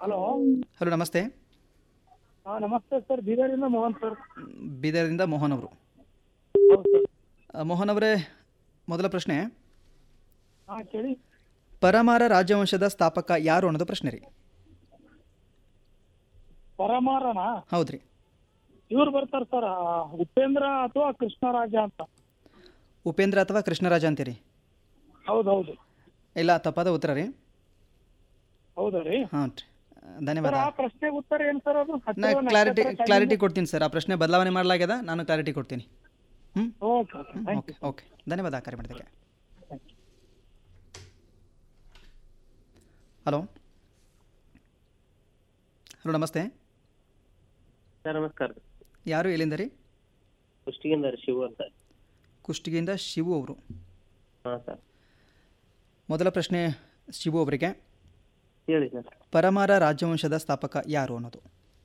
hello hello ನಮಸ್ತೆ ಹಾಂ ನಮಸ್ತೆ ಸರ್ ಬೀದರಿಂದ ಮೋಹನ್ ಸರ್ ಬೀದರ್ದಿಂದ ಮೋಹನ್ ಅವರು ಹೌದು ಸರ್ ಆ, ಮೋಹನ್ ಅವರೇ ಮೊದಲ ಪ್ರಶ್ನೆ ಹಾಂ ಕೇಳಿ ಪರಮಾರ ರಾಜವಂಶದ ಸ್ಥಾಪಕ ಯಾರು ಅನ್ನೋದು ಪ್ರಶ್ನೆ ರೀ ಪರಮಾರನ ಹೌದ್ರಿ ಇವ್ರು ಬರ್ತಾರೆ ಸರ್ ಆ, ಉಪೇಂದ್ರ ಅಥವಾ ಕೃಷ್ಣರಾಜ ಅಂತ ಉಪೇಂದ್ರ ಅಥವಾ ಕೃಷ್ಣರಾಜ ಅಂತೀರಿ ಹೌದು ಹೌದು ಇಲ್ಲ ತಪ್ಪಾದ ಉತ್ತರ ರೀ ಹೌದಾ ರೀ ಹಾಂ ರೀ ಸರ್ ಧನ್ಯವಾದ ಆ ಪ್ರಶ್ನೆಗೆ ಉತ್ತರ ಏನು ಸರ್ ಅದು ನಾ ಹತ್ತಿರ ಕ್ಲಾರಿಟಿ ನಕ್ಷತ್ರ ಕ್ಲಾರಿಟಿ ಕೊಡ್ತೀನಿ ಸರ್ ಆ ಪ್ರಶ್ನೆ ಬದಲಾವಣೆ ಮಾಡಲಾಗ್ಯದ ನಾನು ಕ್ಲಾರಿಟಿ ಕೊಡ್ತೀನಿ ಹ್ಞೂ okay okay thank okay okay ಧನ್ಯವಾದ ಕರೆ ಮಾಡಿದ್ದಕ್ಕೆ ಹಲೋ ಹಲೋ ನಮಸ್ತೆ ಸರ್ ನಮಸ್ಕಾರ ಯಾರು ಎಲ್ಲಿಂದ ರೀ ಕುಷ್ಟಿಗಿಂದ ಶಿವು ಅಂತ ಕುಷ್ಟಗಿಯಿಂದ ಶಿವು ಅವರು ಹಾಂ ಸರ್ ಮೊದಲ ಪ್ರಶ್ನೆ ಶಿವು ಅವರಿಗೆ ಹೇಳಿ ಸರ್ ಪರಮಾರ ರಾಜವಂಶದ ಸ್ಥಾಪಕ ಯಾರು ಅನ್ನೋದು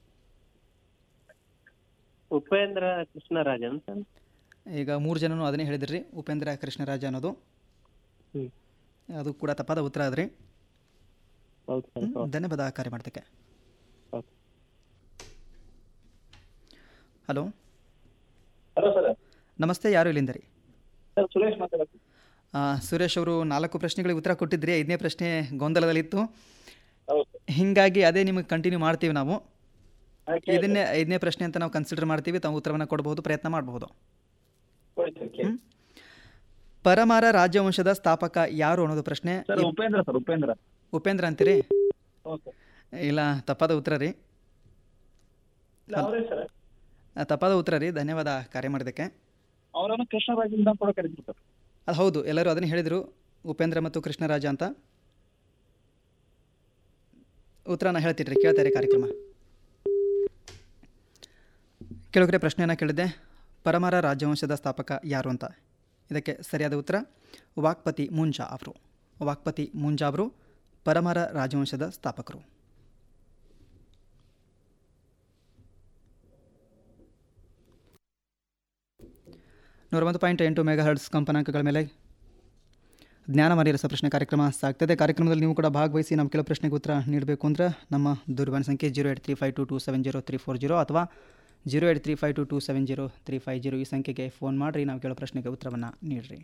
ಉಪೇಂದ್ರ ಕೃಷ್ಣರಾಜನ್ ಸರ್ ಈಗ ಮೂರು ಜನನು ಅದನ್ನೇ ಹೇಳಿದ್ರಿ ಉಪೇಂದ್ರ ಕೃಷ್ಣರಾಜ ಅನ್ನೋದು ಹ್ಞೂ ಅದು ಕೂಡ ತಪ್ಪಾದ ಉತ್ತರ ಅದ್ರಿ ಹೌದು ಸರ್ ಹೌದು ಧನ್ಯವಾದ ಕಾರ್ಯ ಮಾಡ್ತಕ್ಕೆ ಹೌದು ಹಲೋ ಹಲೋ ಸರ್ ನಮಸ್ತೆ ಯಾರು ಇಲ್ಲಿಂದ ರೀ ಸರ್ ಸುರೇಶ್ ಮಾತಾಡೋದು ಆ, ಸುರೇಶ್ ಅವರು ನಾಲ್ಕು ಪ್ರಶ್ನೆಗಳಿಗೆ ಉತ್ತರ ಕೊಟ್ಟಿದ್ರಿ ಐದನೇ ಪ್ರಶ್ನೆ ಗೊಂದಲದಲ್ಲಿತ್ತು ಹೌದು ಹೀಗಾಗಿ ಅದೇ ನಿಮಗೆ ಕಂಟಿನ್ಯೂ ಮಾಡ್ತೀವಿ ನಾವು ಹಾಂ ಇದನ್ನೇ ಐದನೇ ಪ್ರಶ್ನೆ ಅಂತ ನಾವು ಕನ್ಸಿಡರ್ ಮಾಡ್ತೀವಿ ತಾವು ಉತ್ತರವನ್ನು ಕೊಡಬಹುದು ಪ್ರಯತ್ನ ಮಾಡಬಹುದು ಕೇಳಿ ಪರಮಾರ ರಾಜವಂಶದ ಸ್ಥಾಪಕ ಯಾರು ಅನ್ನೋದು ಪ್ರಶ್ನೆ ಸರ್ ಉಪೇಂದ್ರ ಸರ್ ಉಪೇಂದ್ರ ಉಪೇಂದ್ರ ಅಂತೀರಿ ಓಕೆ ಇಲ್ಲ ತಪ್ಪಾದ ಉತ್ತರ ರೀ ಅವರೇ ಸರ್ ಆ, ತಪ್ಪಾದ ಉತ್ತರ ರೀ ಧನ್ಯವಾದ ಕಾರ್ಯ ಮಾಡಿದ್ದಕ್ಕೆ ಅವರನ್ನು ಕೃಷ್ಣರಾಜಿಂದ ಕೂಡ ಕರೀತೀವಿ ಸರ್ ಅದು ಹೌದು ಎಲ್ಲರೂ ಅದನ್ನೇ ಹೇಳಿದರು ಉಪೇಂದ್ರ ಮತ್ತು ಕೃಷ್ಣರಾಜ ಅಂತ ಉತ್ತರನ ಹೇಳ್ತೀರಿ ಕೇಳ್ತಾರೆ ಕಾರ್ಯಕ್ರಮ ಕೆಲವೊಬ್ಬರೇ ಪ್ರಶ್ನೆಯನ್ನು ಕೇಳಿದ್ದೆ ಪರಮಾರ ರಾಜವಂಶದ ಸ್ಥಾಪಕ ಯಾರು ಅಂತ ಇದಕ್ಕೆ ಸರಿಯಾದ ಉತ್ತರ ವಾಕ್ಪತಿ ಮುಂಜಾ ಅವರು ವಾಕ್ಪತಿ ಮುಂಜಾ ಅವರು ಪರಮಾರ ರಾಜವಂಶದ ಸ್ಥಾಪಕರು ನೂರ ಒಂದು ಪಾಯಿಂಟ್ ಎಂಟು ಮೆಗಾ ಹರ್ಡ್ಸ್ ಕಂಪನಾಂಕಗಳ ಮೇಲೆ ಜ್ಞಾನ ಮಾರಿರಸ ಪ್ರಶ್ನೆ ಕಾರ್ಯಕ್ರಮ ಸಾಗ್ತದೆ ಕಾರ್ಯಕ್ರಮದಲ್ಲಿ ನೀವು ಕೂಡ ಭಾಗವಹಿಸಿ ನಮ್ಮ ಕೆಲವು ಪ್ರಶ್ನೆಗೆ ಉತ್ತರ ನೀಡಬೇಕು ಅಂದ್ರೆ ನಮ್ಮ ದೂರವಾಣಿ ಸಂಖ್ಯೆ zero eight three five two two seven zero three four zero ಅಥವಾ zero eight three five two two seven zero three five zero ಈ ಸಂಖ್ಯೆಗೆ ಫೋನ್ ಮಾಡಿರಿ ನಾವು ಕೇಳೋ ಪ್ರಶ್ನೆಗೆ ಉತ್ತರವನ್ನು ನೀಡಿರಿ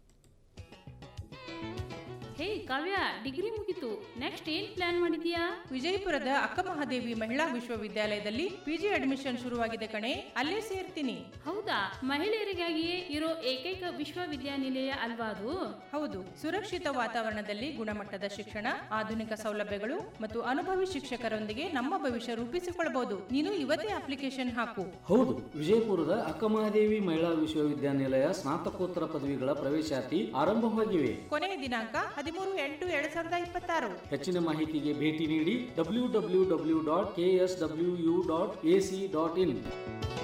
ಹೇ ಕಾವ್ಯ ಡಿಗ್ರಿ ಮುಗೀತು ನೆಕ್ಸ್ಟ್ ಏನ್ ಪ್ಲಾನ್ ಮಾಡಿದ್ಯಾ ವಿಜಯಪುರದ ಅಕ್ಕಮಹಾದೇವಿ ಮಹಿಳಾ ವಿಶ್ವವಿದ್ಯಾಲಯದಲ್ಲಿ ಪಿಜಿ ಅಡ್ಮಿಷನ್ ಶುರುವಾಗಿದೆ ಕಣೆ ಅಲ್ಲೇ ಸೇರ್ತೀನಿ ಹೌದಾ ಮಹಿಳೆಯರಿಗಾಗಿಯೇ ಇರೋ ಏಕೈಕ ವಿಶ್ವವಿದ್ಯಾನಿಲಯ ಅಲ್ವಾ ಅದು ಹೌದು ಸುರಕ್ಷಿತ ವಾತಾವರಣದಲ್ಲಿ ಗುಣಮಟ್ಟದ ಶಿಕ್ಷಣ ಆಧುನಿಕ ಸೌಲಭ್ಯಗಳು ಮತ್ತು ಅನುಭವಿ ಶಿಕ್ಷಕರೊಂದಿಗೆ ನಮ್ಮ ಭವಿಷ್ಯ ರೂಪಿಸಿಕೊಳ್ಳಬಹುದು ನೀನು ಇವತ್ತೇ ಅಪ್ಲಿಕೇಶನ್ ಹಾಕು ಹೌದು ವಿಜಯಪುರದ ಅಕ್ಕಮಹಾದೇವಿ ಮಹಿಳಾ ವಿಶ್ವವಿದ್ಯಾನಿಲಯ ಸ್ನಾತಕೋತ್ತರ ಪದವಿಗಳ ಪ್ರವೇಶಾತಿ ಆರಂಭವಾಗಿವೆ ಕೊನೆಯ ದಿನಾಂಕ ಹದಿಮೂರು ಎಂಟು ಎರಡ್ ಸಾವಿರದ ಇಪ್ಪತ್ತಾರು ಹೆಚ್ಚಿನ ಮಾಹಿತಿಗೆ ಭೇಟಿ ನೀಡಿ W W W dot K S W U dot A C dot in